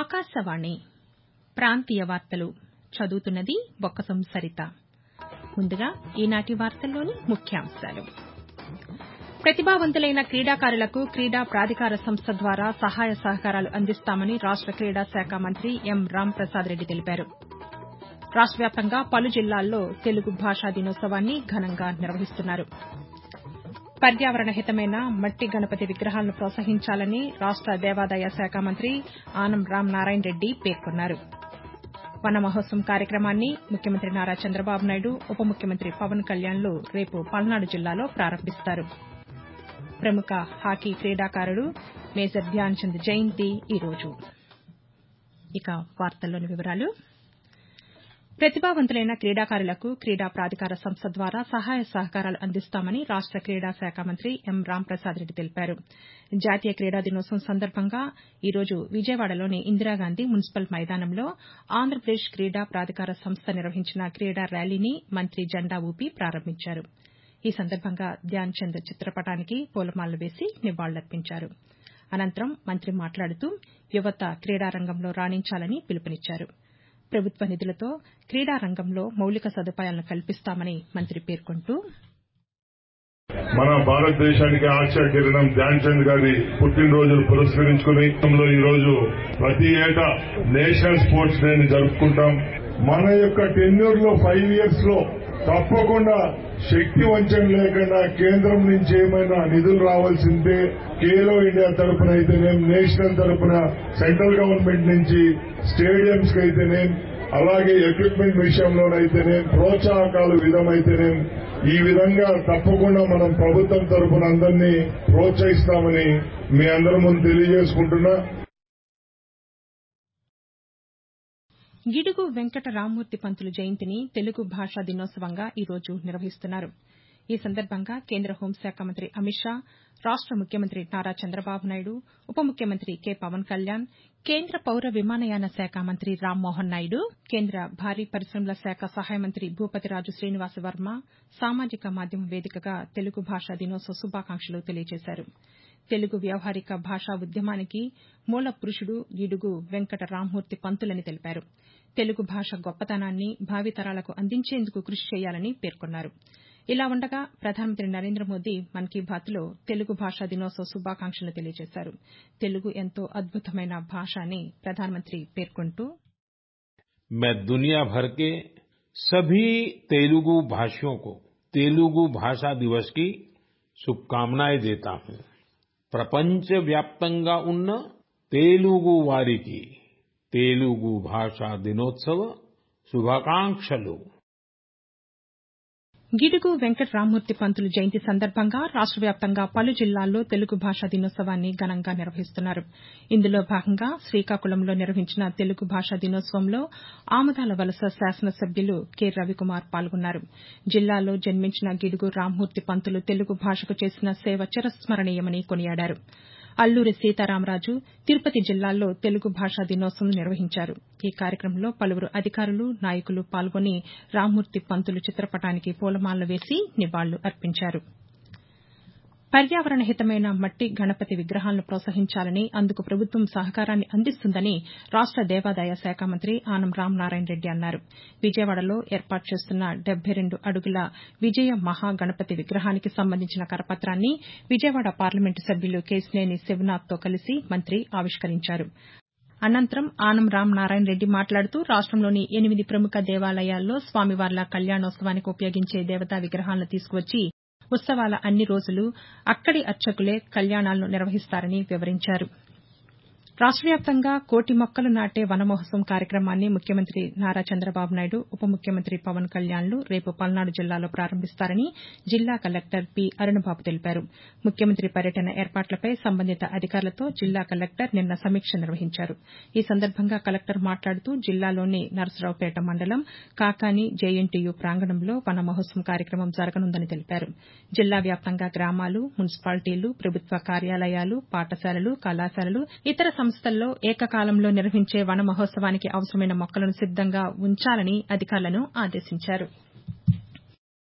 ఆకాశవాణి ప్రాంతీయ వార్తలు చదువుతున్నది బొక్కసం సరిత ముందుగా ఈనాటి వార్తల్లోని ముఖ్యాంశాలు ప్రతిభావంతులైన క్రీడాకారులకు క్రీడా ప్రాధికార సంస్థ ద్వారా సహాయ సహకారాలు అందిస్తామని రాష్ట క్రీడా శాఖ మంత్రి ఎం రాంప్రసాద్ రెడ్డి తెలిపారు రాష్ట వ్యాప్తంగా పలు జిల్లాల్లో తెలుగు భాషా దినోత్సవాన్ని ఘనంగా నిర్వహిస్తున్నారు పర్యావరణ హితమైన మట్టి గణపతి విగ్రహాలను ప్రోత్సహించాలని రాష్ట దేవాదాయ శాఖ మంత్రి ఆనం రామనారాయణ రెడ్డి పేర్కొన్నారు వన మహోత్సవం కార్యక్రమాన్ని ముఖ్యమంత్రి నారా చంద్రబాబు నాయుడు ఉప ముఖ్యమంత్రి పవన్ కళ్యాణ్లు రేపు పల్నాడు జిల్లాలో ప్రారంభిస్తారు ప్రముఖ హాకీ క్రీడాకారుడు మేజర్ ధ్యాన్చంద్ జయంతి ఈ రోజు ఇక వార్తల్లోని వివరాలు ప్రతిభావంతులైన క్రీడాకారులకు క్రీడా ప్రాధికార సంస్థ ద్వారా సహాయ సహకారాలు అందిస్తామని రాష్ట క్రీడా శాఖ మంత్రి ఎం రాంప్రసాద్ రెడ్డి తెలిపారు జాతీయ క్రీడా దినోత్సవం సందర్భంగా ఈ రోజు విజయవాడలోని ఇందిరాగాంధీ మున్సిపల్ మైదానంలో ఆంధ్రప్రదేశ్ క్రీడా ప్రాధికార సంస్థ నిర్వహించిన క్రీడా ర్యాలీని మంత్రి జెండా ఊపి ప్రారంభించారు ఈ సందర్భంగా ధ్యాన్చంద్ చిత్రపటానికి పూలమాలలు వేసి నివాళులర్పించారు అనంతరం మంత్రి మాట్లాడుతూ యువత క్రీడారంగంలో రాణించాలని పిలుపునిచ్చారు ప్రభుత్వ నిధులతో క్రీడా రంగంలో మౌలిక సదుపాయాలను కల్పిస్తామని మంత్రి పేర్కొంటూ మన భారతదేశానికి ఆశా కిరణం ధ్యాన్ చంద్ గారి పుట్టినరోజును పురస్కరించుకుని ఈ రోజు ప్రతి ఏటా నేషనల్ స్పోర్ట్స్ డే ని జరుపుకుంటాం మన యొక్క టెన్యూర్ లో ఫైవ్ ఇయర్స్ లో తప్పకుండా శక్తి వంచన లేకుండా కేంద్రం నుంచి ఏమైనా నిధులు రావాల్సిందే కేలో ఇండియా తరపున అయితేనేం నేషనల్ తరపున సెంట్రల్ గవర్నమెంట్ నుంచి స్టేడియంస్ కి అయితేనేం అలాగే ఎక్విప్మెంట్ విషయంలోనైతేనేం ప్రోత్సాహకాలు విధమైతేనేం ఈ విధంగా తప్పకుండా మనం ప్రభుత్వం తరపున అందరినీ ప్రోత్సహిస్తామని మీ అందరి ముందు తెలియజేసుకుంటున్నా గిడుగు వెంకట రామ్మూర్తి పంతులు జయంతిని తెలుగు భాషా దినోత్సవంగా ఈ రోజు నిర్వహిస్తున్నారు ఈ సందర్భంగా కేంద్ర హోంశాఖ మంత్రి అమిత్ షా రాష్ట ముఖ్యమంత్రి నారా చంద్రబాబు నాయుడు ఉప ముఖ్యమంత్రి కె పవన్ కళ్యాణ్ కేంద్ర పౌర విమానయాన శాఖ మంత్రి రామ్మోహన్ నాయుడు కేంద్ర భారీ పరిశమల శాఖ సహాయ మంత్రి భూపతిరాజు శ్రీనివాస వర్మ సామాజిక మాధ్యమం వేదికగా తెలుగు భాషా దినోత్సవ శుభాకాంక్షలు తెలియజేశారు తెలుగు వ్యవహారిక భాషా ఉద్యమానికి మూల పురుషుడు గిడుగు వెంకట రామ్మూర్తి పంతులని తెలిపారు తెలుగు భాష గొప్పతనాన్ని భావితరాలకు అందించేందుకు కృషి చేయాలని పేర్కొన్నారు ఇలా ఉండగా ప్రధానమంత్రి నరేంద్ర మోదీ మన్ కీ బాత్లో తెలుగు భాషా దినోత్సవ శుభాకాంక్షలు తెలియజేశారు తెలుగు ఎంతో అద్భుతమైన భాష అని ప్రధానమంత్రి పేర్కొంటూ मैं दुनिया भर के सभी तेलुगु भाषियों को तेलुगु भाषा दिवस की शुभकामनाएं देता हूं ప్రపంచ వ్యాప్తంగా ఉన్న తెలుగు వారికి తెలుగు భాషా దినోత్సవ శుభాకాంక్షలు గిడుగు వెంకట రామ్మూర్తి పంతులు జయంతి సందర్భంగా రాష్ట వ్యాప్తంగా పలు జిల్లాల్లో తెలుగు భాషా దినోత్సవాన్ని ఘనంగా నిర్వహిస్తున్నారు ఇందులో భాగంగా శ్రీకాకుళంలో నిర్వహించిన తెలుగు భాషా దినోత్సవంలో ఆమదాల వలస శాసనసభ్యులు కె రవికుమార్ పాల్గొన్నారు జిల్లాలో జన్మించిన గిడుగు రామ్మూర్తి పంతులు తెలుగు భాషకు చేసిన సేవ చిరస్మరణీయమని కొనియాడారు అల్లూరి సీతారామరాజు తిరుపతి జిల్లాల్లో తెలుగు భాషా దినోత్సవం నిర్వహించారు ఈ కార్యక్రమంలో పలువురు అధికారులు నాయకులు పాల్గొని రామ్మూర్తి పంతులు చిత్రపటానికి పూలమాలలు వేసి నివాళులు అర్పించారు పర్యావరణ హితమైన మట్టి గణపతి విగ్రహాలను ప్రోత్సహించాలని అందుకు ప్రభుత్వం సహకారాన్ని అందిస్తుందని రాష్ట దేవాదాయ శాఖ మంత్రి ఆనం రామనారాయణ రెడ్డి అన్నారు విజయవాడలో ఏర్పాటు చేస్తున్న డెబ్బై రెండు అడుగుల విజయ మహా గణపతి విగ్రహానికి సంబంధించిన కరపత్రాన్ని విజయవాడ పార్లమెంటు సభ్యులు కేశినేని శివనాథ్తో కలిసి మంత్రి ఆవిష్కరించారు అనంతరం ఆనం రామనారాయణ రెడ్డి మాట్లాడుతూ రాష్టంలోని ఎనిమిది ప్రముఖ దేవాలయాల్లో స్వామివార్ల కళ్యాణోత్సవానికి ఉపయోగించే దేవతా విగ్రహాలను తీసుకువచ్చి ఉత్సవాల అన్ని రోజులు అక్కడి అర్చకులే కళ్యాణాలను నిర్వహిస్తారని వివరించారు రాష్ట వ్యాప్తంగా కోటి మొక్కలు నాటే వన మహోత్సవం కార్యక్రమాన్ని ముఖ్యమంత్రి నారా చంద్రబాబు నాయుడు ఉప ముఖ్యమంత్రి పవన్ కళ్యాణ్లు రేపు పల్నాడు జిల్లాలో ప్రారంభిస్తారని జిల్లా కలెక్టర్ పి అరుణబాబు తెలిపారు ముఖ్యమంత్రి పర్యటన ఏర్పాట్లపై సంబంధిత అధికారులతో జిల్లా కలెక్టర్ నిన్న సమీక్ష నిర్వహించారు ఈ సందర్భంగా కలెక్టర్ మాట్లాడుతూ జిల్లాలోని నరసరావుపేట మండలం కాకాని జేఎన్టీయూ ప్రాంగణంలో వన మహోత్సవం కార్యక్రమం జరగనుందని తెలిపారు జిల్లా వ్యాప్తంగా గ్రామాలు మున్సిపాలిటీలు ప్రభుత్వ కార్యాలయాలు పాఠశాలలు కళాశాలలు ఇతర సంస్థల్లో ఏకకాలంలో నిర్వహించే వన మహోత్సవానికి అవసరమైన మొక్కలను సిద్దంగా ఉంచాలని అధికారులను ఆదేశించారు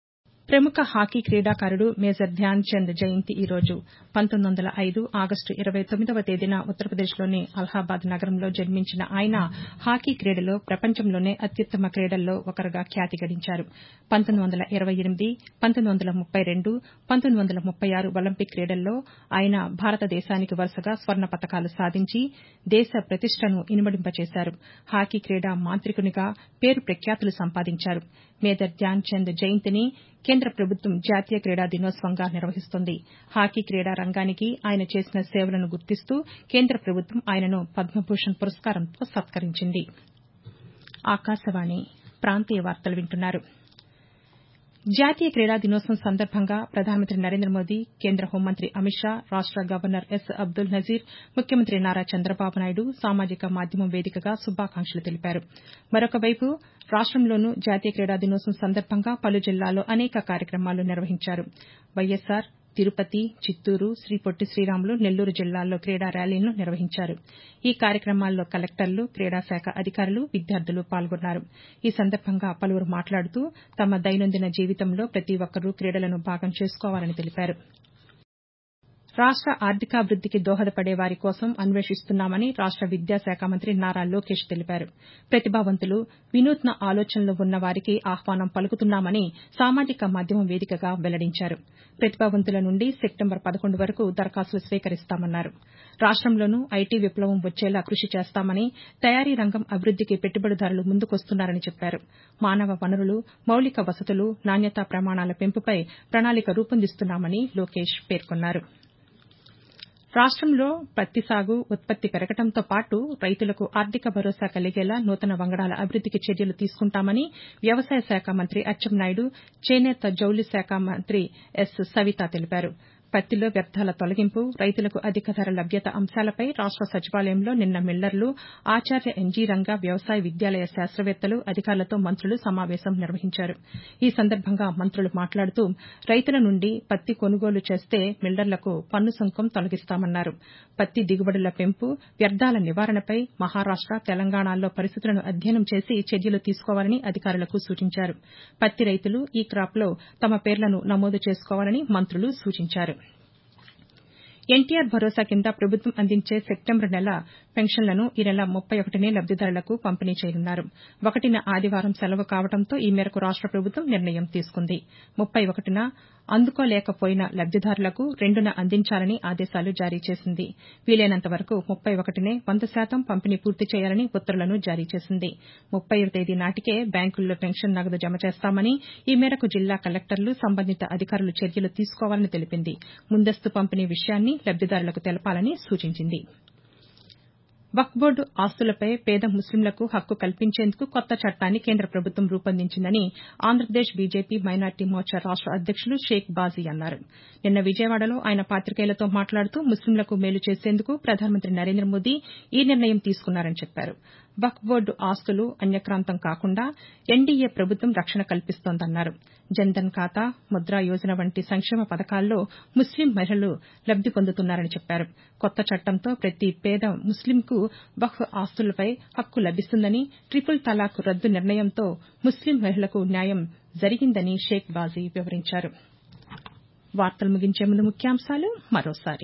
ప్రముఖ హాకీ క్రీడాకారుడు మేజర్ ధ్యాన్ చంద్ జయంతి ఈ రోజు పంతొమ్మిది వందల ఐదు ఆగస్టు ఇరవై తొమ్మిదవ తేదీన ఉత్తరప్రదేశ్లోని అలహాబాద్ నగరంలో జన్మించిన ఆయన హాకీ క్రీడలో ప్రపంచంలోనే అత్యుత్తమ క్రీడల్లో ఒకరుగా ఖ్యాతి గడించారు పంతొమ్మిది వందల ఇరవై ఎనిమిది పంతొమ్మిది వందల ముప్పై రెండు పంతొమ్మిది వందల ముప్పై ఆరు ఒలింపిక్ క్రీడల్లో ఆయన భారతదేశానికి వరుసగా స్వర్ణ పతకాలు సాధించి దేశ ప్రతిష్టను ఇనుమడింపచేశారు హాకీ క్రీడా మాంత్రికునిగా పేరు ప్రఖ్యాతులు సంపాదించారు మేజర్ ధ్యాన్ చంద్ జయంతిని కేంద్ర ప్రభుత్వం జాతీయ క్రీడా దినోత్సవంగా నిర్వహిస్తోంది హాకీ క్రీడా రంగానికి ఆయన చేసిన సేవలను గుర్తిస్తూ కేంద్ర ప్రభుత్వం ఆయనను పద్మభూషణ్ పురస్కారంతో సత్కరించింది జాతీయ క్రీడా దినోత్సవం సందర్భంగా ప్రధానమంత్రి నరేంద్ర మోదీ కేంద్ర హోంమంత్రి అమిత్ షా రాష్ట గవర్నర్ ఎస్ అబ్దుల్ నజీర్ ముఖ్యమంత్రి నారా చంద్రబాబు నాయుడు సామాజిక మాధ్యమం వేదికగా శుభాకాంక్షలు తెలిపారు మరొకవైపు రాష్టంలోనూ జాతీయ క్రీడా దినోత్సవం సందర్భంగా పలు జిల్లాల్లో అనేక కార్యక్రమాలు నిర్వహించారు వైఎస్సార్ తిరుపతి చిత్తూరు శ్రీ పొట్టి శ్రీరాములు నెల్లూరు జిల్లాల్లో క్రీడా ర్యాలీలను నిర్వహించారు ఈ కార్యక్రమాల్లో కలెక్టర్లు క్రీడాశాఖ అధికారులు విద్యార్థులు పాల్గొన్నారు ఈ సందర్భంగా పలువురు మాట్లాడుతూ తమ దైనందిన జీవితంలో ప్రతి ఒక్కరూ క్రీడలను భాగం చేసుకోవాలని తెలిపారు రాష్ట ఆర్థికాభివృద్దికి దోహదపడే వారి కోసం అన్వేషిస్తున్నామని రాష్ట విద్యాశాఖ మంత్రి నారా లోకేష్ తెలిపారు ప్రతిభావంతులు వినూత్న ఆలోచనలు ఉన్న వారికి ఆహ్వానం పలుకుతున్నామని సామాజిక మాధ్యమం వేదికగా వెల్లడించారు ప్రతిభావంతుల నుండి సెప్టెంబర్ పదకొండు వరకు దరఖాస్తులు స్వీకరిస్తామన్నారు రాష్టంలోనూ ఐటీ విప్లవం వచ్చేలా కృషి చేస్తామని తయారీ రంగం అభివృద్దికి పెట్టుబడిదారులు ముందుకొస్తున్నారని చెప్పారు మానవ వనరులు మౌలిక వసతులు నాణ్యతా ప్రమాణాల పెంపుపై ప్రణాళిక రూపొందిస్తున్నామని లోకేష్ పేర్కొన్నారు రాష్టంలో పత్తి సాగు ఉత్పత్తి పెరగడంతో పాటు రైతులకు ఆర్థిక భరోసా కలిగేలా నూతన వంగడాల అభివృద్దికి చర్యలు తీసుకుంటామని వ్యవసాయ శాఖ మంత్రి అచ్చెన్నాయుడు చేనేత జౌళి శాఖ మంత్రి ఎస్ సవిత తెలిపారు పత్తిలో వ్యర్థాల తొలగింపు రైతులకు అధిక ధర లభ్యత అంశాలపై రాష్ట సచివాలయంలో నిన్న మిల్లర్లు ఆచార్య ఎన్జీ రంగా వ్యవసాయ విద్యాలయ శాస్త్రవేత్తలు అధికారులతో మంత్రులు సమావేశం నిర్వహించారు ఈ సందర్భంగా మంత్రులు మాట్లాడుతూ రైతుల నుండి పత్తి కొనుగోలు చేస్తే మిల్లర్లకు పన్ను సుంకం తొలగిస్తామన్నారు పత్తి దిగుబడుల పెంపు వ్యర్థాల నివారణపై మహారాష్ట తెలంగాణల్లో పరిస్థితులను అధ్యయనం చేసి చర్యలు తీసుకోవాలని అధికారులకు సూచించారు పత్తి రైతులు ఈ క్రాప్లో తమ పేర్లను నమోదు చేసుకోవాలని మంత్రులు సూచించారు ఎన్టీఆర్ భరోసా కింద ప్రభుత్వం అందించే సెప్టెంబరు నెల పెన్షన్లను ఈ నెల ముప్పై ఒకటినే లబ్దిదారులకు పంపిణీ చేయనున్నారు ఒకటిన ఆదివారం సెలవు కావడంతో ఈ మేరకు రాష్ట ప్రభుత్వం నిర్ణయం తీసుకుంది ముప్పై ఒకటిన అందుకోలేకపోయిన లబ్దిదారులకు రెండున అందించాలని ఆదేశాలు జారీ చేసింది వీలైనంత వరకు ముప్పై ఒకటినే వంద శాతం పంపిణీ పూర్తి చేయాలని ఉత్తర్వులను జారీ చేసింది ముప్పైవ తేదీ నాటికే బ్యాంకుల్లో పెన్షన్ నగదు జమ చేస్తామని ఈ మేరకు జిల్లా కలెక్టర్లు సంబంధిత అధికారులు చర్యలు తీసుకోవాలని తెలిపింది ముందస్తు పంపిణీ విషయాన్ని లబ్దిదారులకు తెలపాలని సూచించింది వక్ఫ్ బోర్డు ఆస్తులపై పేద ముస్లింలకు హక్కు కల్పించేందుకు కొత్త చట్టాన్ని కేంద్ర ప్రభుత్వం రూపొందించిందని ఆంధ్రప్రదేశ్ బీజేపీ మైనార్టీ మోర్చా రాష్ట అధ్యక్షులు షేక్ బాజీ అన్నారు నిన్న విజయవాడలో ఆయన పాతికేయులతో మాట్లాడుతూ ముస్లింలకు మేలు చేసేందుకు ప్రధానమంత్రి నరేంద్ర మోదీ ఈ నిర్ణయం తీసుకున్నారని చెప్పారు వక్ఫ్ బోర్డు ఆస్తులు అన్యక్రాంతం కాకుండా ఎన్డీఏ ప్రభుత్వం రక్షణ కల్పిస్తోందన్నారు జన్ధన్ ఖాతా ముద్రా యోజన వంటి సంక్షేమ పథకాల్లో ముస్లిం మహిళలు లబ్ది పొందుతున్నారని చెప్పారు కొత్త చట్టంతో ప్రతి పేద ముస్లింకు వక్ఫ్ ఆస్తులపై హక్కు లభిస్తుందని ట్రిపుల్ తలాక్ రద్దు నిర్ణయంతో ముస్లిం మహిళలకు న్యాయం జరిగిందని షేక్ బాజీ వివరించారు వార్తలు ముగించే ముందు ముఖ్యాంశాలు మరోసారి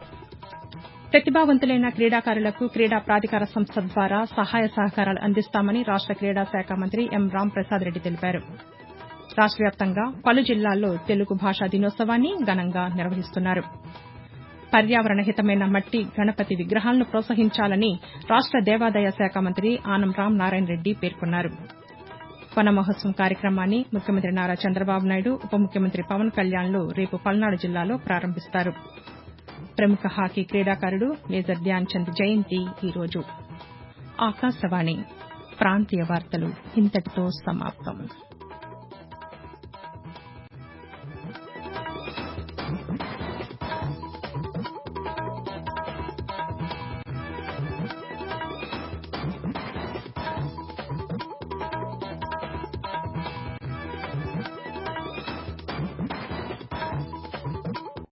ప్రతిభావంతులైన క్రీడాకారులకు క్రీడా ప్రాధికార సంస్థ ద్వారా సహాయ సహకారాలు అందిస్తామని రాష్ట క్రీడా శాఖ మంత్రి ఎం రాంప్రసాద్ రెడ్డి తెలిపారు రాష్ట వ్యాప్తంగా పలు జిల్లాల్లో తెలుగు భాషా దినోత్సవాన్ని ఘనంగా నిర్వహిస్తున్నారు పర్యావరణ హితమైన మట్టి గణపతి విగ్రహాలను ప్రోత్సహించాలని రాష్ట దేవాదాయ శాఖ మంత్రి ఆనం రామ్ నారాయణ రెడ్డి పేర్కొన్నారు వన మహోత్సవం కార్యక్రమాన్ని ముఖ్యమంత్రి నారా చంద్రబాబు నాయుడు ఉప ముఖ్యమంత్రి పవన్ కళ్యాణ్లు రేపు పల్నాడు జిల్లాలో ప్రారంభిస్తారు ప్రముఖ హాకీ క్రీడాకారుడు మేజర్ ధ్యాన్ చంద్ జయంతి ఈరోజు ఆకాశవాణి ప్రాంతీయ వార్తలు ఇంతటితో సమాప్తం